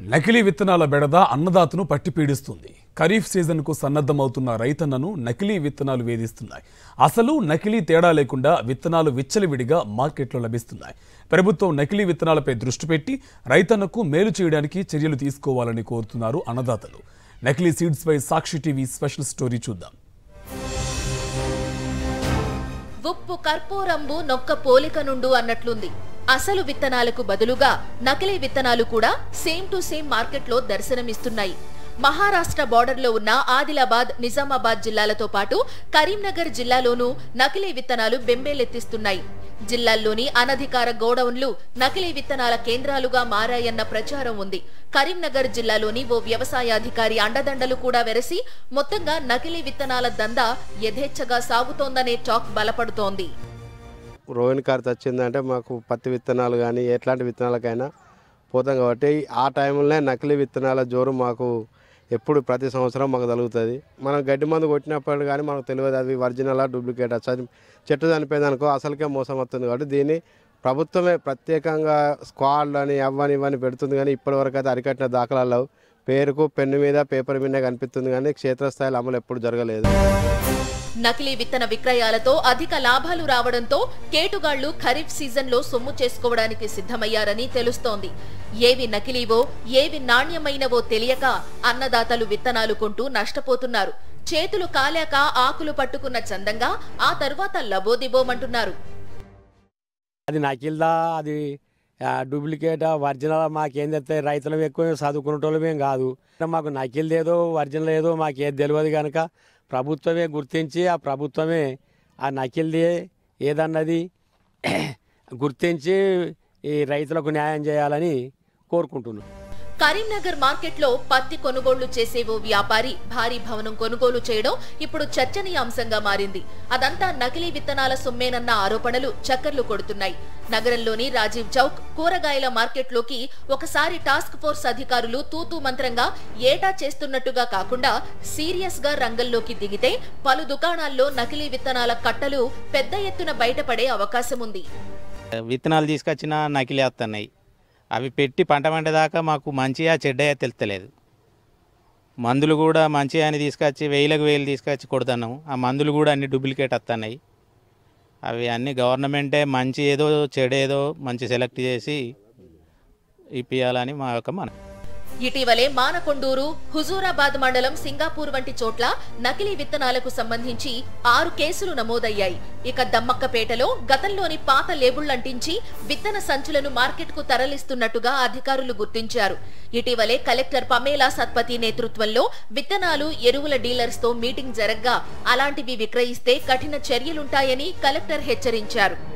నకిలీ విత్తనాల బెడద అన్నదాతను పట్టి పీడిస్తుంది ఖరీఫ్ సీజన్కు సన్నద్ధమవుతున్న రైతన్నను నకిలీ విత్తనాలు వేధిస్తున్నాయి అసలు నకిలీ తేడా లేకుండా విత్తనాలు విచ్చలవిడిగా మార్కెట్లో లభిస్తున్నాయి ప్రభుత్వం నకిలీ విత్తనాలపై దృష్టి పెట్టి రైతన్నకు మేలు చేయడానికి చర్యలు తీసుకోవాలని కోరుతున్నారు అన్నదాతలు నకిలీ సీడ్స్ పై సాక్షి టీవీ స్పెషల్ స్టోరీ చూద్దాం ఉప్పు కర్పూరంబు నొక్క పోలిక నుండు అన్నట్లుంది అసలు విత్తనాలకు బదులుగా నకిలీ విత్తనాలు కూడా సేమ్ టు సేమ్ మార్కెట్లో దర్శనమిస్తున్నాయి మహారాష్ట్ర బోర్డర్లో ఉన్న ఆదిలాబాద్ నిజామాబాద్ జిల్లాలతో పాటు కరీంనగర్ జిల్లాలోనూ నకిలీ విత్తనాలు బెంబేలెత్తిస్తున్నాయి జిల్లాల్లోని అనధికార గోడౌన్లు నకిలీ విత్తనాల కేంద్రాలుగా మారాయన్న ప్రచారం ఉంది కరీంనగర్ జిల్లాలోని ఓ వ్యవసాయాధికారి అండదండలు కూడా వెరసి మొత్తంగా నకిలీ విత్తనాల దందా యథేచ్ఛగా సాగుతోందనే టాక్ బలపడుతోంది రోహిణి కార్త్ వచ్చిందంటే మాకు పత్తి విత్తనాలు కానీ ఎట్లాంటి విత్తనాలకైనా పోతాం కాబట్టి ఆ టైంలోనే నకిలీ విత్తనాల జోరు మాకు ఎప్పుడు ప్రతి సంవత్సరం మాకు తగులుతుంది మనం గడ్డి మందు కొట్టినప్పుడు కానీ మనకు తెలియదు అది ఒరిజినలా డూప్లికేట్ అది చెట్టు చనిపోయింది అనుకో అసలుకే మోసం వస్తుంది కాబట్టి దీన్ని ప్రభుత్వమే ప్రత్యేకంగా స్క్వాడ్ అని అవ్వని ఇవన్నీ పెడుతుంది కానీ ఇప్పటివరకు అయితే అరికట్టిన దాఖలాలు లేవు. పేరుకు పెన్ను మీద పేపర్ మీద కనిపిస్తుంది కానీ క్షేత్రస్థాయిలో అమలు ఎప్పుడు జరగలేదు నకిలీ విత్తన విక్రయాలతో అధిక లాభాలు రావడంతో కేటుగాళ్లు ఖరీఫ్ సీజన్లో సొమ్ము చేసుకోవడానికి సిద్ధమయ్యారని తెలుస్తోంది ఏవి నకిలీవో ఏవి నాణ్యమైనవో తెలియక అన్నదాతలు విత్తనాలు కొంటూ నష్టపోతున్నారు చేతులు కాలాక ఆకులు పట్టుకున్న చందంగా ఆ తరువాత లబోదిబోమంటున్నారు అది నకిల్దా అది ఆ, డూప్లికేట్ ఒరిజినల్ మాకేం తెస్తాయి రైతులం ఎక్కువ చదువుకునేటోళ్ళమేం కాదు మాకు నకిల్ ఏదో ఒరిజినల్ ఏదో మాకేం తెలియదు కనుక ప్రభుత్వమే గుర్తించి ఆ ప్రభుత్వమే ఆ నకిల్ది ఏదన్నది గుర్తించి ఈ రైతులకు న్యాయం చేయాలని కోరుకుంటున్నాను కరీంనగర్ మార్కెట్లో పత్తి కొనుగోళ్లు చేసే ఓ వ్యాపారి భారీ భవనం కొనుగోలు చేయడం ఇప్పుడు చర్చనీయాంశంగా మారింది అదంతా నకిలీ విత్తనాల సొమ్మేనన్న ఆరోపణలు చక్కర్లు కొడుతున్నాయి నగరంలోని రాజీవ్ చౌక్ కూరగాయల మార్కెట్లోకి ఒకసారి టాస్క్ ఫోర్స్ అధికారులు తూతూ మంత్రంగా ఏటా చేస్తున్నట్టుగా కాకుండా సీరియస్ గా రంగంలోకి దిగితే పలు దుకాణాల్లో నకిలీ విత్తనాల కట్టలు పెద్ద ఎత్తున బయటపడే అవకాశం ఉంది విత్తనాలు తీసుకొచ్చిన నకిలీ వస్తున్నాయి అవి పెట్టి పంట పండేదాకా మాకు మంచిగా చెడ్డయా తెలుస్తలేదు మందులు కూడా మంచిగా అని తీసుకొచ్చి వేలకు వేలు తీసుకొచ్చి కొడుతున్నాము ఆ మందులు కూడా అన్ని డూప్లికేట్ వస్తున్నాయి అవి అన్ని గవర్నమెంటే మంచి ఏదో చెడు ఏదో మంచి సెలెక్ట్ చేసి ఇప్పియాలని మా యొక్క మన ఇటీవలే మానకొండూరు హుజూరాబాద్ మండలం సింగాపూర్ వంటి చోట్ల నకిలీ విత్తనాలకు సంబంధించి ఆరు కేసులు నమోదయ్యాయి ఇక దమ్మక్కపేటలో గతంలోని పాత లేబుళ్లంటించి విత్తన సంచులను మార్కెట్కు తరలిస్తున్నట్టుగా అధికారులు గుర్తించారు ఇటీవలే కలెక్టర్ పమేలా సత్పతి నేతృత్వంలో విత్తనాలు ఎరువుల డీలర్స్ తో మీటింగ్ జరగ్గా అలాంటివి విక్రయిస్తే కఠిన చర్యలుంటాయని కలెక్టర్ హెచ్చరించారు